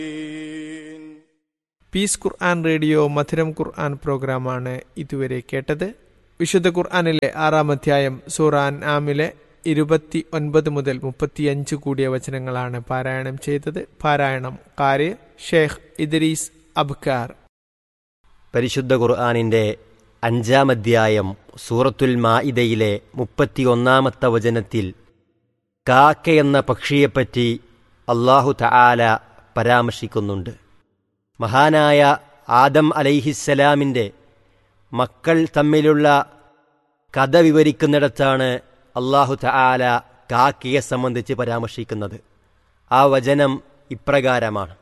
piece ഖുർആൻ radio മധുരം ഖുർആൻ പ്രോഗ്രാമാണ് ഇതുവരെ കേട്ടത് വിശുദ്ധ ഖുർആനിലെ ആറാം അധ്യായം സൂറാൻ ആമിലെ ഇരുപത്തി ഒൻപത് മുതൽ മുപ്പത്തിയഞ്ച് കൂടിയ വചനങ്ങളാണ് പാരായണം ചെയ്തത് പാരായണം കാര് ഷേഖ് ഇദ്രീസ് അബ്കാർ പരിശുദ്ധ ഖുർആാനിൻ്റെ അഞ്ചാം അധ്യായം സൂറത്തുൽ മാഇദയിലെ മുപ്പത്തിയൊന്നാമത്തെ വചനത്തിൽ കാക്കയെന്ന പക്ഷിയെപ്പറ്റി അള്ളാഹു തആല പരാമർശിക്കുന്നുണ്ട് മഹാനായ ആദം അലൈഹിസ്സലാമിൻ്റെ മക്കൾ തമ്മിലുള്ള കഥ വിവരിക്കുന്നിടത്താണ് അള്ളാഹു തആല കാക്കയെ സംബന്ധിച്ച് പരാമർശിക്കുന്നത് ആ വചനം ഇപ്രകാരമാണ്